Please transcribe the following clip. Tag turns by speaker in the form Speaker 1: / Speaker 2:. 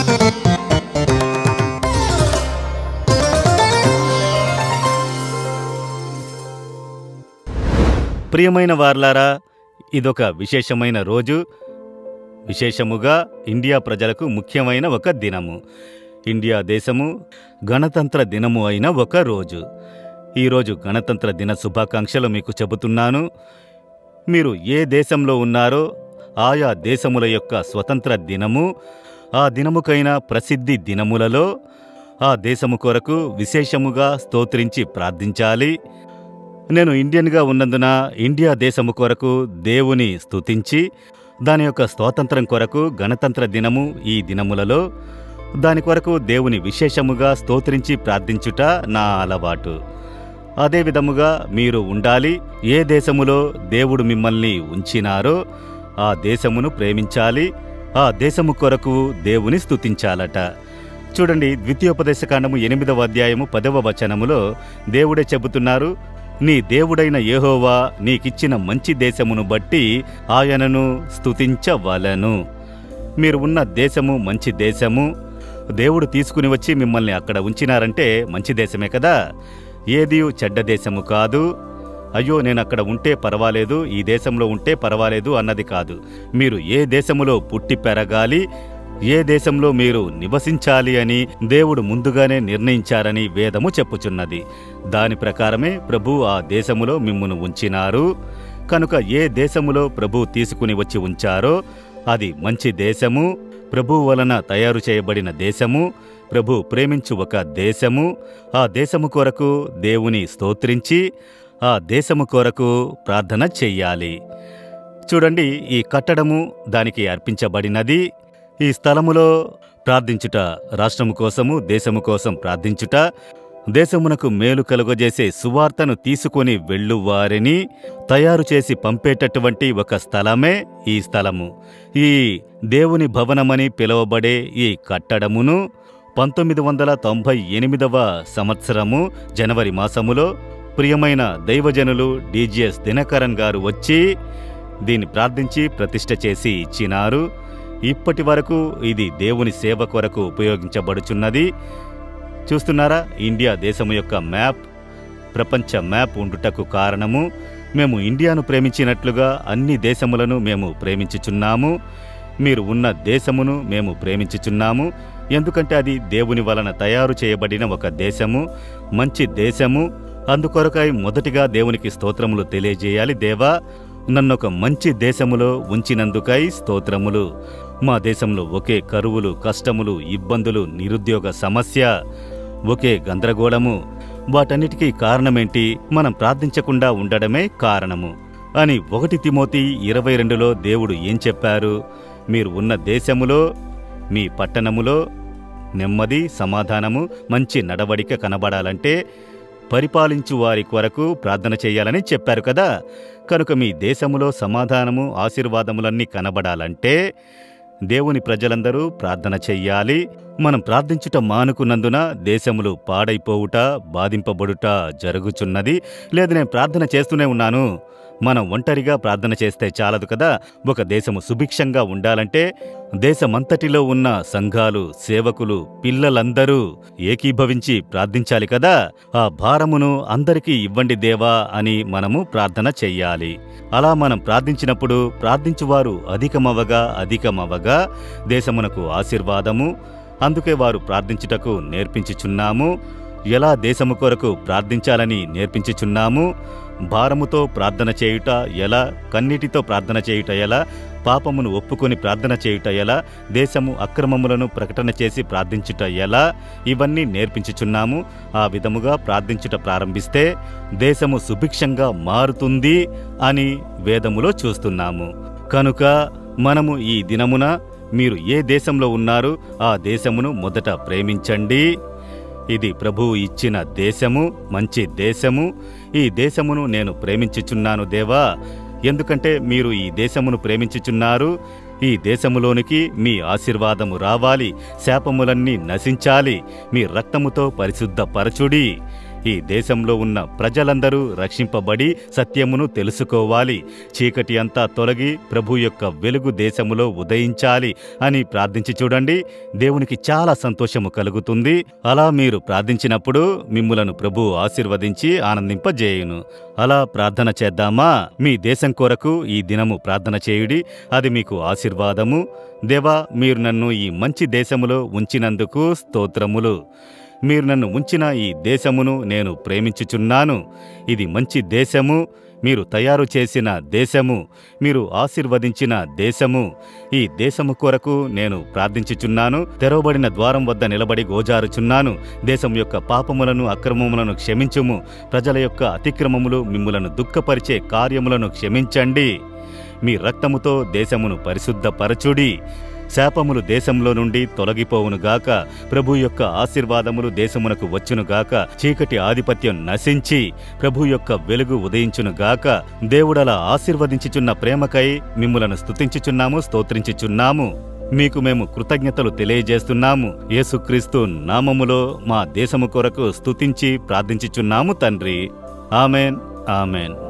Speaker 1: ప్రియమైన వార్లారా ఇదొక విశేషమైన రోజు విశేషముగా ఇండియా ప్రజలకు ముఖ్యమైన ఒక దినము ఇండియా దేశము గణతంత్ర దినము అయిన ఒక రోజు ఈరోజు గణతంత్ర దిన శుభాకాంక్షలు మీకు చెబుతున్నాను మీరు ఏ దేశంలో ఉన్నారో ఆయా దేశముల యొక్క స్వతంత్ర దినము ఆ దినముకైన ప్రసిద్ధి దినములలో ఆ దేశము కొరకు విశేషముగా స్తోత్రించి ప్రార్థించాలి నేను ఇండియన్గా ఉన్నందున ఇండియా దేశము కొరకు దేవుని స్తుతించి దాని యొక్క స్వాతంత్రం కొరకు గణతంత్ర దినము ఈ దినములలో దాని కొరకు దేవుని విశేషముగా స్తోత్రించి ప్రార్థించుట నా అలవాటు అదే విధముగా మీరు ఉండాలి ఏ దేశములో దేవుడు మిమ్మల్ని ఉంచినారో ఆ దేశమును ప్రేమించాలి ఆ దేశము కొరకు దేవుని స్తుతించాలట చూడండి ద్వితీయోపదేశకాండము ఎనిమిదవ అధ్యాయము పదవ వచనములో దేవుడే చెబుతున్నారు నీ దేవుడైన యెహోవా నీకిచ్చిన మంచి దేశమును బట్టి ఆయనను స్తుతించవలను మీరు ఉన్న దేశము మంచి దేశము దేవుడు తీసుకుని వచ్చి మిమ్మల్ని అక్కడ ఉంచినారంటే మంచి దేశమే కదా ఏది చెడ్డ దేశము కాదు అయ్యో నేను అక్కడ ఉంటే పర్వాలేదు ఈ దేశంలో ఉంటే పర్వాలేదు అన్నది కాదు మీరు ఏ దేశములో పుట్టి పెరగాలి ఏ దేశంలో మీరు నివసించాలి అని దేవుడు ముందుగానే నిర్ణయించారని వేదము చెప్పుచున్నది దాని ప్రకారమే ప్రభు ఆ దేశములో మిమ్మును ఉంచినారు కనుక ఏ దేశములో ప్రభు తీసుకుని వచ్చి ఉంచారో అది మంచి దేశము ప్రభు వలన తయారు చేయబడిన దేశము ప్రభు ప్రేమించు ఒక దేశము ఆ దేశము కొరకు దేవుని స్తోత్రించి ఆ దేశము కొరకు ప్రార్థన చెయ్యాలి చూడండి ఈ కట్టడము దానికి అర్పించబడినది ఈ స్థలములో ప్రార్థించుట రాష్ట్రము కోసము దేశము కోసం ప్రార్థించుట దేశమునకు మేలు కలుగజేసే సువార్తను తీసుకొని వెళ్ళువారిని తయారు చేసి పంపేటటువంటి ఒక స్థలమే ఈ స్థలము ఈ దేవుని భవనమని పిలువబడే ఈ కట్టడమును పంతొమ్మిది వందల తొంభై ఎనిమిదవ సంవత్సరము జనవరి మాసములో ప్రియమైన దైవజనులు డీజీఎస్ దినకరన్ గారు వచ్చి దీన్ని ప్రార్థించి ప్రతిష్ఠ చేసి ఇచ్చినారు ఇప్పటి వరకు ఇది దేవుని సేవ కొరకు ఉపయోగించబడుచున్నది చూస్తున్నారా ఇండియా దేశము యొక్క మ్యాప్ ప్రపంచ మ్యాప్ ఉండుటకు కారణము మేము ఇండియాను ప్రేమించినట్లుగా అన్ని దేశములను మేము ప్రేమించుచున్నాము మీరు ఉన్న దేశమును మేము ప్రేమించుచున్నాము ఎందుకంటే అది దేవుని వలన తయారు చేయబడిన ఒక దేశము మంచి దేశము అందుకొరకై మొదటిగా దేవునికి స్తోత్రములు తెలియజేయాలి దేవా నన్నొక మంచి దేశములో ఉంచినందుకై స్తోత్రములు మా దేశంలో ఒకే కరువులు కష్టములు ఇబ్బందులు నిరుద్యోగ సమస్య ఒకే గందరగోళము వాటన్నిటికీ కారణమేంటి మనం ప్రార్థించకుండా ఉండడమే కారణము అని ఒకటి తిమోతి ఇరవై రెండులో దేవుడు ఏం చెప్పారు మీరు ఉన్న దేశములో మీ పట్టణములో నెమ్మది సమాధానము మంచి నడవడిక కనబడాలంటే పరిపాలించు వారి కొరకు ప్రార్థన చేయాలని చెప్పారు కదా కనుక మీ దేశములో సమాధానము ఆశీర్వాదములన్నీ కనబడాలంటే దేవుని ప్రజలందరూ ప్రార్థన చెయ్యాలి మనం ప్రార్థించుట మానుకున్నందున దేశములు పాడైపోవుట బాధింపబడుట జరుగుచున్నది లేదు నేను ప్రార్థన చేస్తూనే ఉన్నాను మనం ఒంటరిగా ప్రార్థన చేస్తే చాలదు కదా ఒక దేశము సుభిక్షంగా ఉండాలంటే దేశమంతటిలో ఉన్న సంఘాలు సేవకులు పిల్లలందరూ ఏకీభవించి ప్రార్థించాలి కదా ఆ భారమును అందరికీ ఇవ్వండి దేవా అని మనము ప్రార్థన చెయ్యాలి అలా మనం ప్రార్థించినప్పుడు ప్రార్థించువారు అధికమవగా అధికమవగా దేశమునకు ఆశీర్వాదము అందుకే వారు ప్రార్థించుటకు నేర్పించుచున్నాము ఎలా దేశము కొరకు ప్రార్థించాలని నేర్పించుచున్నాము భారముతో ప్రార్థన చేయుట ఎలా కన్నీటితో ప్రార్థన చేయుట ఎలా పాపమును ఒప్పుకొని ప్రార్థన చేయుట ఎలా దేశము అక్రమములను ప్రకటన చేసి ప్రార్థించుట ఎలా ఇవన్నీ నేర్పించుచున్నాము ఆ విధముగా ప్రార్థించుట ప్రారంభిస్తే దేశము సుభిక్షంగా మారుతుంది అని వేదములో చూస్తున్నాము కనుక మనము ఈ దినమున మీరు ఏ దేశంలో ఉన్నారు ఆ దేశమును మొదట ప్రేమించండి ఇది ప్రభువు ఇచ్చిన దేశము మంచి దేశము ఈ దేశమును నేను ప్రేమించుచున్నాను దేవా ఎందుకంటే మీరు ఈ దేశమును ప్రేమించుచున్నారు ఈ దేశములోనికి మీ ఆశీర్వాదము రావాలి శాపములన్నీ నశించాలి మీ రక్తముతో పరిశుద్ధపరచుడి ఈ దేశంలో ఉన్న ప్రజలందరూ రక్షింపబడి సత్యమును తెలుసుకోవాలి చీకటి అంతా తొలగి ప్రభు యొక్క వెలుగు దేశములో ఉదయించాలి అని ప్రార్థించి చూడండి దేవునికి చాలా సంతోషము కలుగుతుంది అలా మీరు ప్రార్థించినప్పుడు మిమ్ములను ప్రభు ఆశీర్వదించి ఆనందింపజేయును అలా ప్రార్థన చేద్దామా మీ దేశం కొరకు ఈ దినము ప్రార్థన చేయుడి అది మీకు ఆశీర్వాదము దేవా మీరు నన్ను ఈ మంచి దేశములో ఉంచినందుకు స్తోత్రములు మీరు నన్ను ఉంచిన ఈ దేశమును నేను ప్రేమించుచున్నాను ఇది మంచి దేశము మీరు తయారు చేసిన దేశము మీరు ఆశీర్వదించిన దేశము ఈ దేశము కొరకు నేను ప్రార్థించుచున్నాను తెరవబడిన ద్వారం వద్ద నిలబడి గోజారుచున్నాను దేశం యొక్క పాపములను అక్రమములను క్షమించుము ప్రజల యొక్క అతిక్రమములు మిమ్ములను దుఃఖపరిచే కార్యములను క్షమించండి మీ రక్తముతో దేశమును పరిశుద్ధపరచుడి శాపములు దేశంలో నుండి తొలగిపోవునుగాక ప్రభు యొక్క ఆశీర్వాదములు దేశమునకు వచ్చునుగాక చీకటి ఆధిపత్యం నశించి ప్రభు యొక్క వెలుగు ఉదయించునుగాక దేవుడలా ఆశీర్వదించుచున్న ప్రేమకై మిమ్ములను స్తుతించుచున్నాము స్తోత్రించుచున్నాము మీకు మేము కృతజ్ఞతలు తెలియజేస్తున్నాము యేసుక్రీస్తు నామములో మా దేశము కొరకు స్తుతించి ప్రార్థించుచున్నాము తండ్రి ఆమెన్ ఆమెన్